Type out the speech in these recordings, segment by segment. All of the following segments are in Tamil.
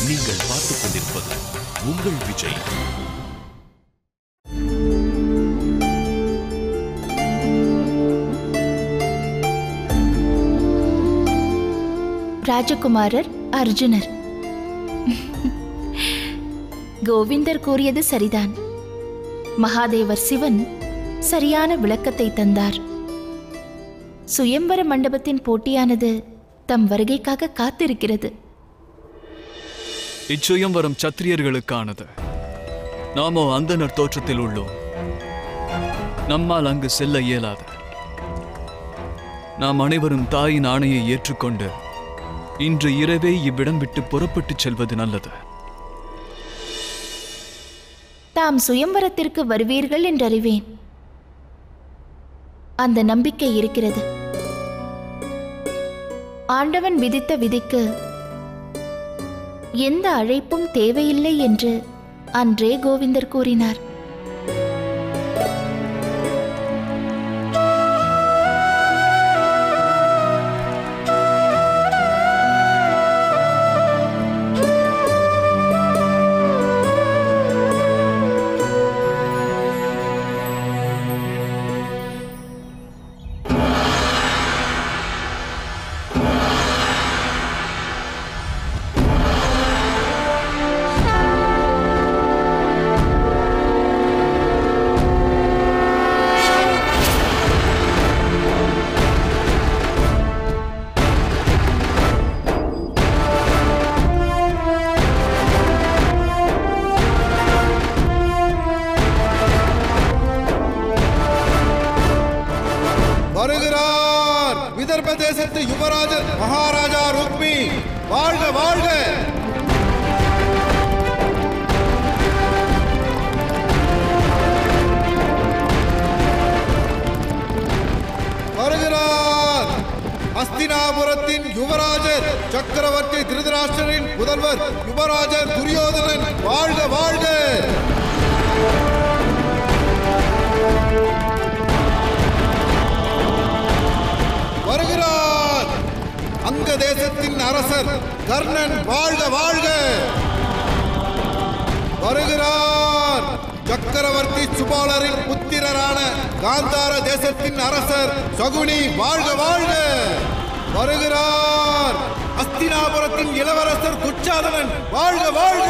நீங்கள் பார்த்துக் கொண்டிருப்பது உங்கள் விஜய் ராஜகுமாரர் அர்ஜுனர் கோவிந்தர் கூறியது சரிதான் மகாதேவர் சிவன் சரியான விளக்கத்தை தந்தார் சுயம்பர மண்டபத்தின் போட்டியானது தம் வருகைக்காக காத்திருக்கிறது இச்சுயம்வரம் சத்திரியர்களுக்கானது நாமோ அந்தனர் தோற்றத்தில் உள்ளோம் நம்மால் அங்கு செல்ல இயலாது நாம் அனைவரும் தாயின் ஆணையை ஏற்றுக்கொண்டு இன்று இரவே இவ்விடம் விட்டு புறப்பட்டுச் செல்வது நல்லது தாம் சுயம்பரத்திற்கு வருவீர்கள் என்றறிவேன் அந்த நம்பிக்கை இருக்கிறது ஆண்டவன் விதித்த விதிக்கு எந்த அழைப்பும் தேவையில்லை என்று அன்றே கோவிந்தர் கூறினார் வருகிறார் விதர்ப தேசத்து யுவராஜர் மகாராஜா ருக்மி வாழ்க வாழ்க வருகிறார் அஸ்தினாபுரத்தின் யுவராஜர் சக்கரவர்த்தி திருதராஷ்டிரரின் புதல்வர் யுவராஜர் துரியோதனன் வாழ்க வாழ்க வருகிறார் அங்க தேசத்தின் அரசர் கர்ணன் வாழ்க வாழ்க வருகிறார் சக்கரவர்த்தி சுபாலரின் புத்திரரான காந்தார தேசத்தின் அரசர் சகுனி வாழ்க வாழ்க வருகிறார் அஸ்தினாபுரத்தின் இளவரசர் துச்சாதனன் வாழ்க வாழ்க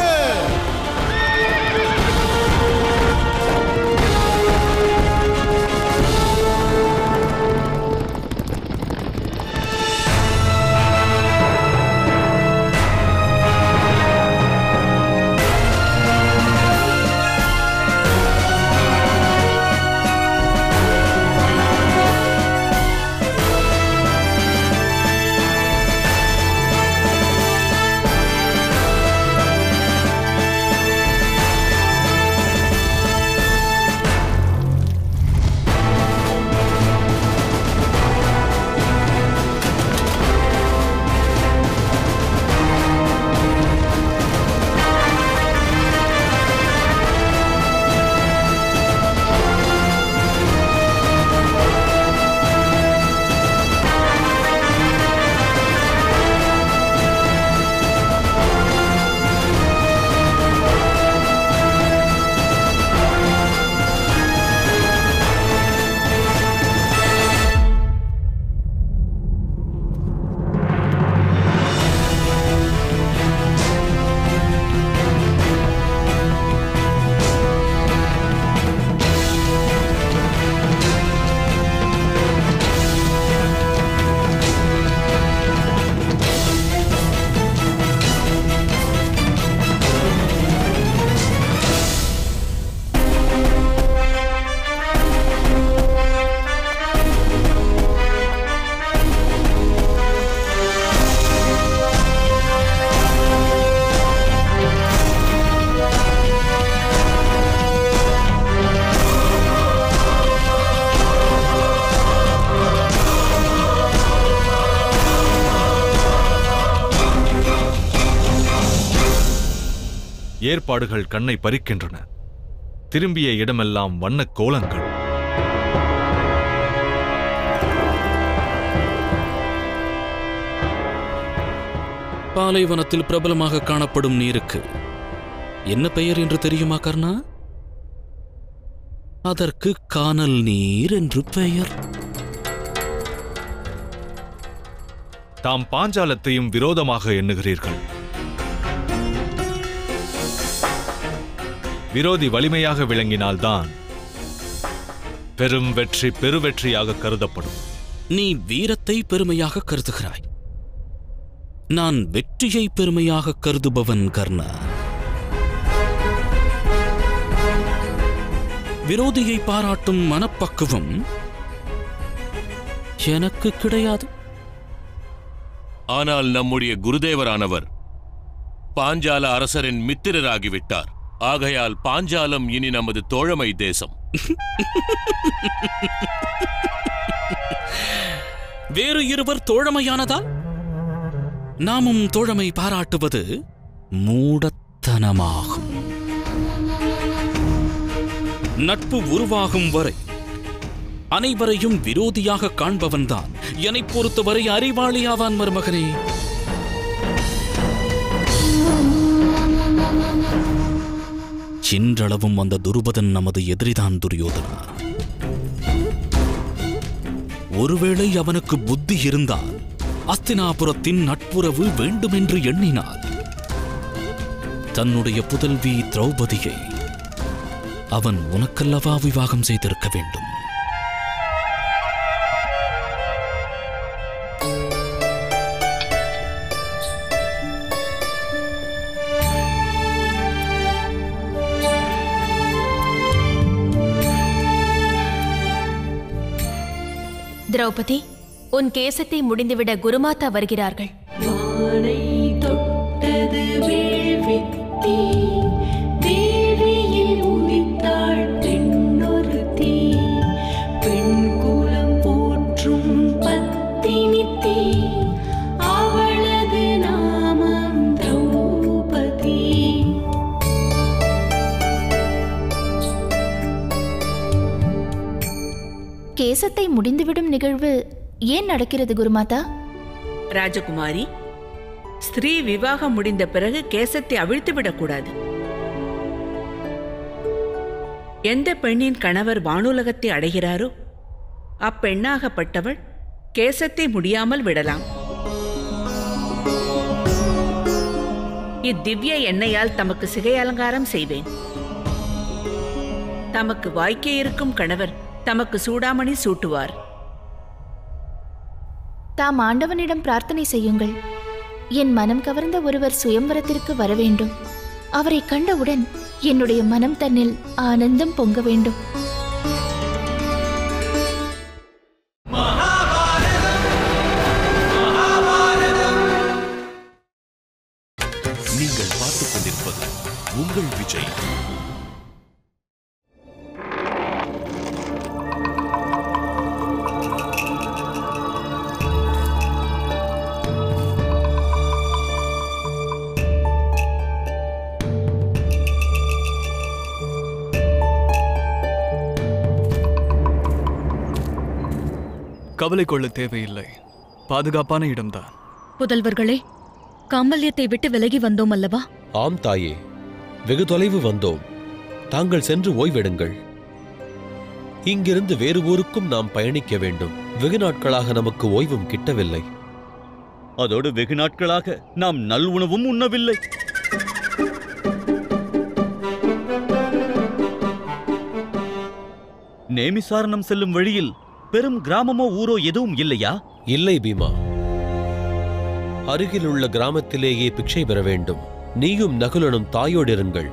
ஏற்பாடுகள் கண்ணை பறிக்கின்றன திரும்பிய இடமெல்லாம் வண்ணக் கோலங்கள் பாலைவனத்தில் பிரபலமாக காணப்படும் நீருக்கு என்ன பெயர் என்று தெரியுமா கர்ணா அதற்கு கானல் நீர் என்று பெயர் தாம் பாஞ்சாலத்தையும் விரோதமாக எண்ணுகிறீர்கள் விரோதி வலிமையாக விளங்கினால்தான் பெரும் வெற்றி பெருவெற்றியாக கருதப்படும் நீ வீரத்தை பெருமையாக கருதுகிறாய் நான் வெற்றியை பெருமையாக கருதுபவன் கர்ணா விரோதியை பாராட்டும் மனப்பக்குவம் எனக்கு கிடையாது ஆனால் நம்முடைய குருதேவரானவர் பாஞ்சால அரசரின் மித்திரராகிவிட்டார் ஆகையால் பாஞ்சாலம் இனி நமது தோழமை தேசம் வேறு இருவர் தோழமையானதால் நாமும் தோழமை பாராட்டுவது மூடத்தனமாகும் நட்பு உருவாகும் வரை அனைவரையும் விரோதியாக காண்பவன்தான் என்னைப் பொறுத்தவரை அறிவாளியாவான் மருமகனே இன்றளவும் அந்த துருபதன் நமது எதிரிதான் துரியோதனா ஒருவேளை அவனுக்கு புத்தி இருந்தால் அஸ்தினாபுரத்தின் நட்புறவு வேண்டுமென்று எண்ணினார் தன்னுடைய புதல்வி திரௌபதியை அவன் உனக்கல்லவா விவாகம் செய்திருக்க வேண்டும் திரௌபதி உன் கேசத்தை முடிந்துவிட குருமாதா வருகிறார்கள் வானை தொட்டது வேள்வித்தீ வேள்வியில் உதித்தாள் பெண்ணொருத்தி பெண் குலம் போற்றும் பத்தினித்தீ அவளது நாமம் திரௌபதி கேசத்தை முடிந்துவிடும் நிகழ்வு ஏன் நடக்கிறது குருமாதா ராஜகுமாரி ஸ்திரீ விவாகம் முடிந்த பிறகு கேசத்தை அவிழ்த்து விடக்கூடாது எந்த பெண்ணின் கணவர் வானுலகத்தை அடைகிறாரோ அப்பெண்ணாகப்பட்டவள் கேசத்தை முடியாமல் விடலாம் இத்திவ்ய எண்ணெயால் தமக்கு சிகை அலங்காரம் செய்வேன் தமக்கு வாய்க்க இருக்கும் கணவர் தமக்கு சூடாமணி சூட்டுவார் தாம் ஆண்டவனிடம் பிரார்த்தனை செய்யுங்கள் என் மனம் கவர்ந்த ஒருவர் சுயம்வரத்திற்கு வர வேண்டும் அவரை கண்டவுடன் என்னுடைய மனம் தன்னில் ஆனந்தம் பொங்க வேண்டும் நீங்கள் பார்த்துக் கொண்டிருப்பது உங்கள் விஜய் கவலை கொள்ள தேவையில்லை பாதுகாப்பான இடம்தான் புதல்வர்களே காம்பல்யத்தை விட்டு விலகி வந்தோம் அல்லவா ஆம் தாயே வெகு தொலைவு வந்தோம் தாங்கள் சென்று ஓய்வெடுங்கள் இங்கிருந்து வேறு ஊருக்கும் நாம் பயணிக்க வேண்டும் வெகு நாட்களாக நமக்கு ஓய்வும் கிட்டவில்லை அதோடு வெகு நாட்களாக நாம் நல் உணவும் உண்ணவில்லை நேமிசாரணம் செல்லும் வழியில் பெரும் கிராமமோ ஊரோ எதுவும் இல்லையா இல்லை பீமா அருகிலுள்ள கிராமத்திலேயே பிக்ஷை பெற வேண்டும் நீயும் நகுலனும் தாயோடிருங்கள்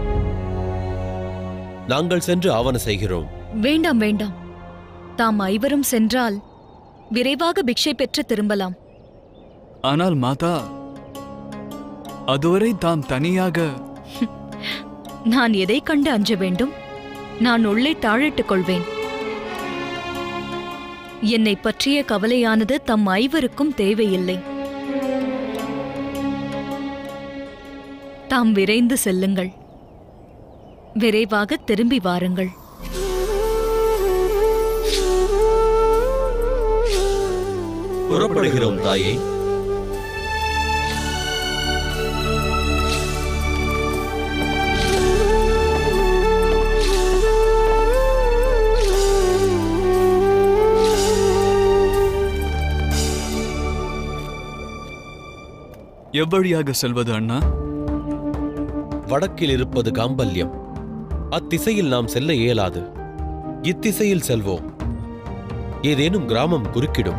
நாங்கள் சென்று ஆவண செய்கிறோம் வேண்டாம் வேண்டாம் தாம் ஐவரும் சென்றால் விரைவாக பிக்ஷை பெற்று திரும்பலாம் ஆனால் மாதா அதுவரை தாம் தனியாக நான் எதை கண்டு அஞ்ச வேண்டும் நான் உள்ளே தாழிட்டுக் கொள்வேன் என்னை பற்றிய கவலையானது தம் ஐவருக்கும் தேவையில்லை தாம் விரைந்து செல்லுங்கள் விரைவாக திரும்பி வாருங்கள் புறப்படுகிறோம் தாயே எவ்வழியாக செல்வது அண்ணா வடக்கில் இருப்பது காம்பல்யம் அத்திசையில் நாம் செல்ல இயலாது இத்திசையில் செல்வோம் ஏதேனும் கிராமம் குறுக்கிடும்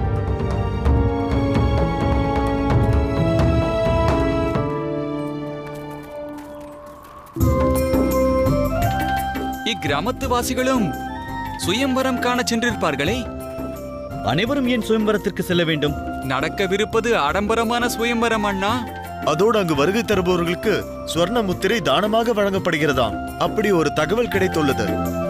இக்கிராமத்து வாசிகளும் சுயம்வரம் காண சென்றிருப்பார்களே அனைவரும் ஏன் சுயம்வரத்திற்கு செல்ல வேண்டும் நடக்கவிருப்பது ஆடம்பரமான சுயம்வரம் அண்ணா அதோடு அங்கு வருகை தருபவர்களுக்கு சுவர்ண முத்திரை தானமாக வழங்கப்படுகிறதாம் அப்படி ஒரு தகவல் கிடைத்துள்ளது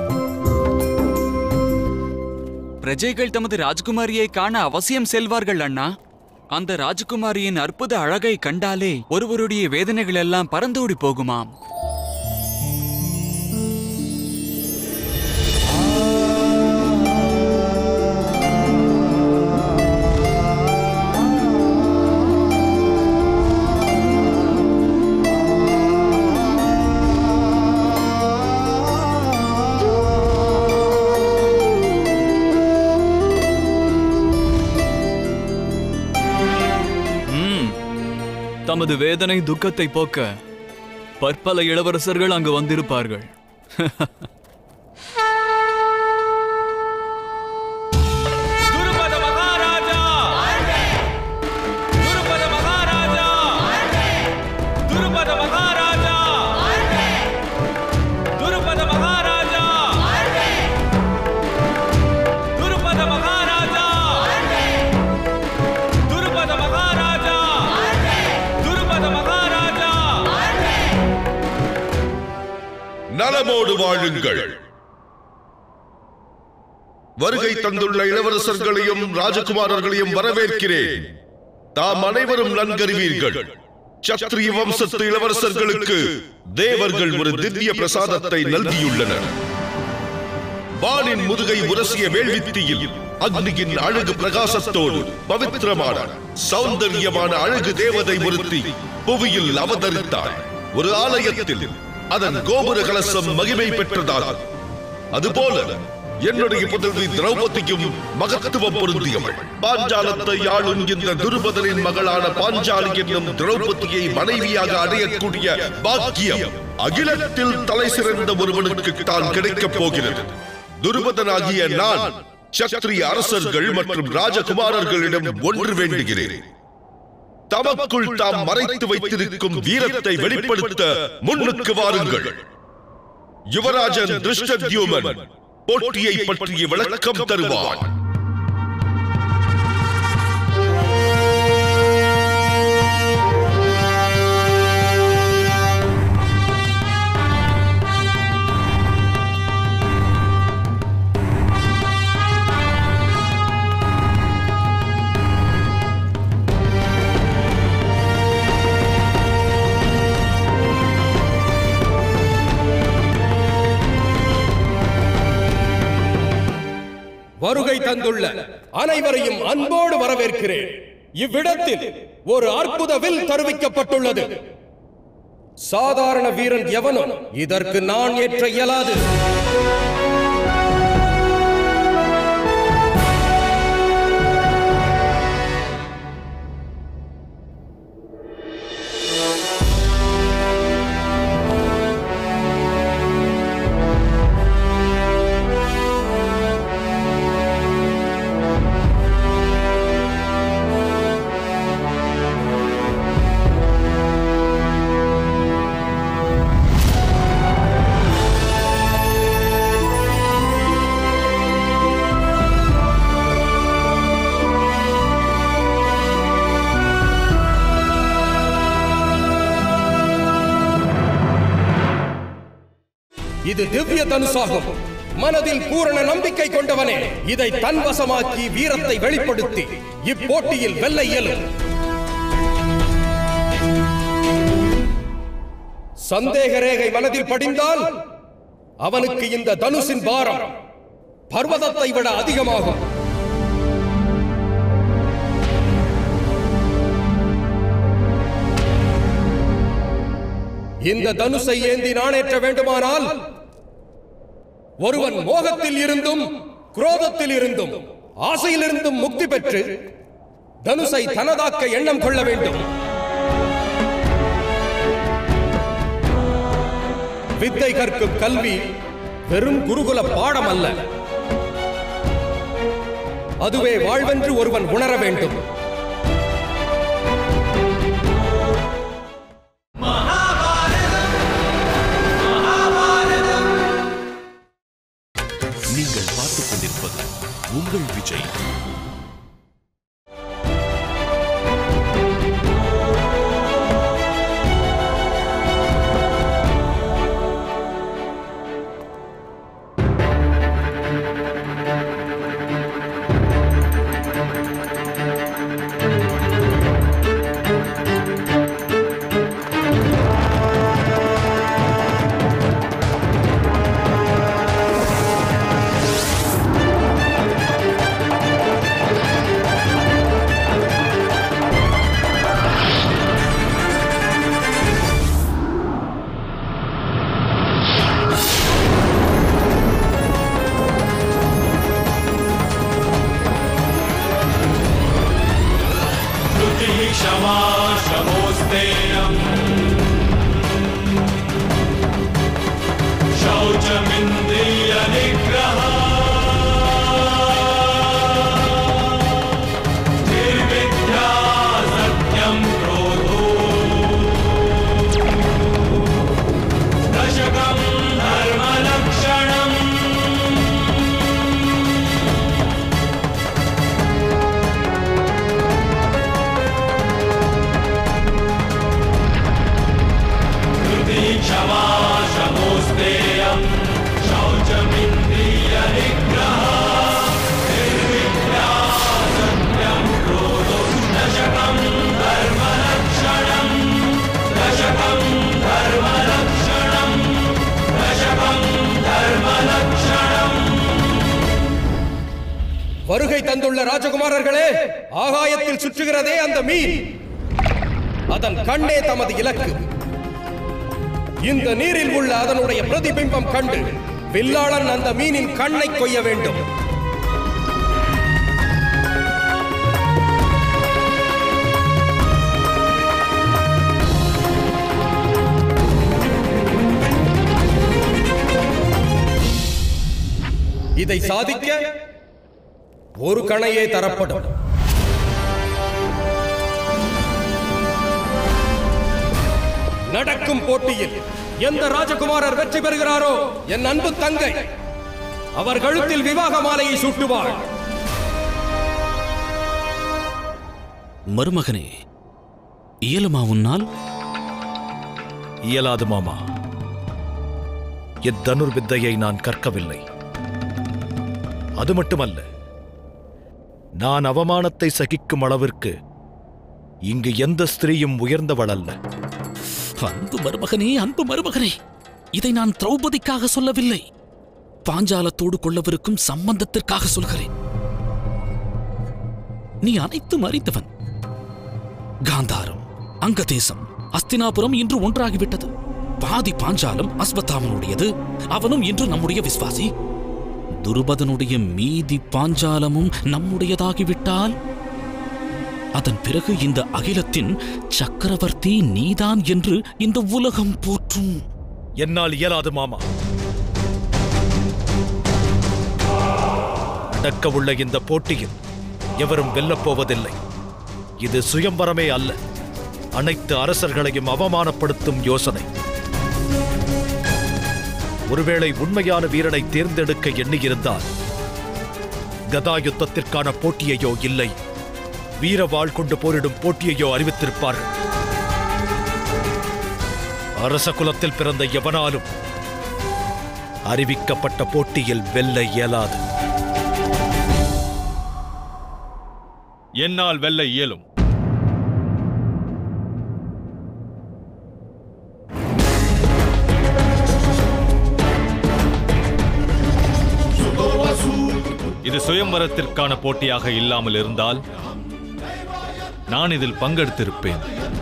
பிரஜைகள் தமது ராஜகுமாரியை காண அவசியம் செல்வார்கள் அண்ணா அந்த ராஜகுமாரியின் அற்புத அழகை கண்டாலே ஒருவருடைய வேதனைகள் எல்லாம் பறந்தோடி போகுமாம் ம் தமது வேதனை துக்கத்தை போக்க பற்பல இளவரசர்கள் அங்கு வந்திருப்பார்கள் துருபத மகாராஜா துருபத மகாராஜா துருபத மகாராஜா துருபத மகாராஜா துருபத மகாராஜா துருபத மகாராஜா துருபத மகாராஜா நலமோடு வாழுங்கள் வருகை தந்துள்ள இளவரசர்களையும் ராஜகுமாரர்களையும் வரவேற்கிறேன் தாம் அனைவரும் நன்கறிவீர்கள் சத்திரிய வம்சத்து இளவரசர்களுக்கு தேவர்கள் ஒரு திவ்ய பிரசாதத்தை நல்கியுள்ளனர் வானின் முதுகை உரசிய வேள்வித்தியில் அக்னியின் அழகு பிரகாசத்தோடு பவித்திரமான சௌந்தரியமான அழகு தேவதை ஒருத்தி புவியில் அவதரித்தாள் ஒரு ஆலயத்தில் அதன் கோபுர கலசம் மகிமை பெற்றதாகும் அதுபோல என்னுடைய புதல்வி திரௌபதியும் மகத்துவம் பொருந்தியவள் பாஞ்சாலத்தை ஆளும் இந்த துருபதனின் மகளான பாஞ்சாலி என்னும் திரௌபதியை மனைவியாக அடையக்கூடிய பாக்கியம் அகிலத்தில் தலை சிறந்த ஒருவனுக்கு தான் கிடைக்கப் போகிறது துருபதனாகிய நான் சத்திரிய அரசர்கள் மற்றும் ராஜகுமாரர்களிடம் ஒன்று வேண்டுகிறேன் தமக்குள் தாம் மறைத்து வைத்திருக்கும் வீரத்தை வெளிப்படுத்த முன்னுக்கு வாருங்கள் யுவராஜன் திருஷ்டத்யூமன் போட்டியை பற்றிய விளக்கம் தருவான் வருகை தந்துள்ள அனைவரையும் அன்போடு வரவேற்கிறேன் இவ்விடத்தில் ஒரு அற்புத வில் தருவிக்கப்பட்டுள்ளது சாதாரண வீரன் எவனும் இதற்கு நான் ஏற்ற இயலாது இது திவ்ய தனுசாகும் மனதில் பூரண நம்பிக்கை கொண்டவனே இதை தன்வசமாக்கி வீரத்தை வெளிப்படுத்தி இப்போட்டியில் வெல்ல இயலும் சந்தேக ரேகை மனதில் படிந்தால் அவனுக்கு இந்த தனுசின் பாரம் பர்வதத்தை விட அதிகமாகும் இந்த தனுசை ஏந்தி நாணேற்ற வேண்டுமானால் ஒருவன் மோகத்தில் இருந்தும் குரோதத்தில் இருந்தும் ஆசையிலிருந்தும் முக்தி பெற்று தனுசை தனதாக்க எண்ணம் கொள்ள வேண்டும் வித்தை கற்கும் கல்வி வெறும் குருகுல பாடம் அல்ல அதுவே வாழ்வென்று ஒருவன் உணர வேண்டும் நீங்கள் பார்த்துக் கொண்டிருப்பது உங்கள் விஜய் क्षमा शमोस्तेयम् शौचमिन्द्रियनिग्रह निर्विद्या सत्यं क्रोधो दशकं धर्मलक्षणम् कृति क्षमा शमोस्तेयम् शौचमिन्द्रियनिग्रह निर्विद्या सत्यं क्रोधो दशकं धर्मलक्षणम् दशकं धर्मलक्षणम् दशकं धर्मलक्षणम् வருகை தந்துள்ள ராஜகுமாரர்களே ஆகாயத்தில் சுற்றுகிறதே அந்த மீன் அதன் கண்ணே தமது இலக்கு இந்த நீரில் உள்ள அதனுடைய பிரதிபிம்பம் கண்டு வில்லாளன் அந்த மீனின் கண்ணை கொய்ய வேண்டும் இதை சாதிக்க ஒரு கணையே தரப்படும் நடக்கும் போட்டியில் எந்த ராஜகுமாரர் வெற்றி பெறுகிறாரோ என் அன்பு தங்கை அவர் கழுத்தில் விவாக மாலையை சூட்டுவாள் மருமகனே இயலுமா உன்னால் இயலாது மாமா என் தனுர்வித்தையை நான் கற்கவில்லை அது மட்டுமல்ல நான் அவமானத்தை சகிக்கும் அளவிற்கு இங்கு எந்த ஸ்திரீயும் உயர்ந்தவள் அல்ல அன்பு மருமகனே அன்பு மருமகனே இதை நான் திரௌபதிக்காக சொல்லவில்லை பாஞ்சாலத்தோடு கொள்ளவிருக்கும் சம்பந்தத்திற்காக சொல்கிறேன் நீ அனைத்தும் அறிந்தவன் காந்தாரம் அங்கதேசம் அஸ்தினாபுரம் இன்று ஒன்றாகிவிட்டது பாதி பாஞ்சாலம் அஸ்வத்தாமனுடையது அவனும் இன்று நம்முடைய விசுவாசி துருபதனுடைய மீதி பாஞ்சாலமும் நம்முடையதாகிவிட்டால் அதன் பிறகு இந்த அகிலத்தின் சக்கரவர்த்தி நீதான் என்று இந்த உலகம் போற்றும் என்னால் இயலாது மாமா நடக்கவுள்ள இந்த போட்டியில் எவரும் வெல்லப் போவதில்லை இது சுயம்பரமே அல்ல அனைத்து அரசர்களையும் அவமானப்படுத்தும் யோசனை ஒருவேளை உண்மையான வீரனை தேர்ந்தெடுக்க எண்ணியிருந்தால் கதா யுத்தத்திற்கான போட்டியையோ இல்லை வீர வாழ் கொண்டு போரிடும் போட்டியையோ அறிவித்திருப்பார்கள் அரச குலத்தில் பிறந்த எவனாலும் அறிவிக்கப்பட்ட போட்டியில் வெல்ல இயலாது என்னால் வெல்ல இயலும் இது சுயம்பரத்திற்கான போட்டியாக இல்லாமல் இருந்தால் நான் இதில் பங்கெடுத்திருப்பேன்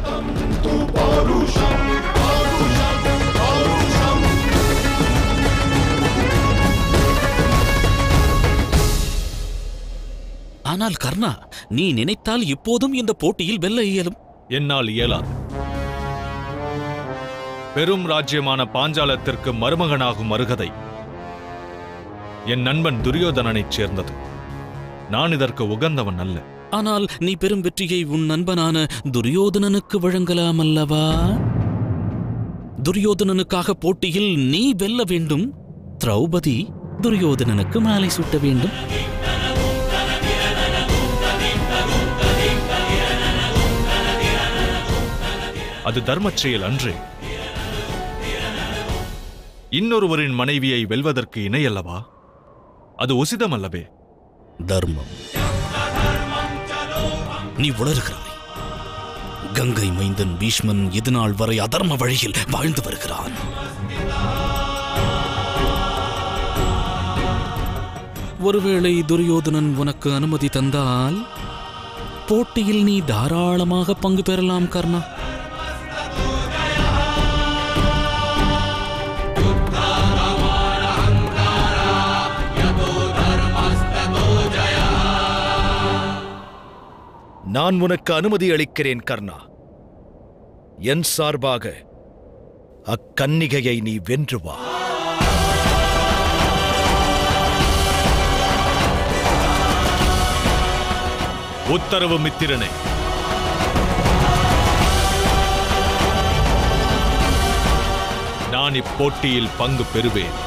ஆனால் கர்ணா நீ நினைத்தால் இப்போதும் இந்த போட்டியில் வெல்ல இயலும் என்னால் இயலாது பெரும் ராஜ்யமான பாஞ்சாலத்திற்கு மருமகனாகும் அருகதை என் நண்பன் துரியோதனனைச் சேர்ந்தது நான் இதற்கு உகந்தவன் அல்ல ஆனால் நீ பெரும் வெற்றியை உன் நண்பனான துரியோதனனுக்கு வழங்கலாம் அல்லவா துரியோதனனுக்காக போட்டியில் நீ வெல்ல வேண்டும் திரௌபதி துரியோதனனுக்கு மாலை சூட்ட வேண்டும் அது தர்மச் செயல் அன்றே இன்னொருவரின் மனைவியை வெல்வதற்கு இணையல்லவா அது உசிதம் அல்லவே தர்மம் நீ உளறுகிறாய் கங்கை மைந்தன் பீஷ்மன் இதுநாள் வரை அதர்ம வழியில் வாழ்ந்து வருகிறான் ஒருவேளை துரியோதனன் உனக்கு அனுமதி தந்தால் போட்டியில் நீ தாராளமாக பங்கு பெறலாம் கர்ணா நான் உனக்கு அனுமதி அளிக்கிறேன் கர்ணா என் சார்பாக அக்கன்னிகையை நீ வென்று வா உத்தரவு மித்திரனே நான் இப்போட்டியில் பங்கு பெறுவேன்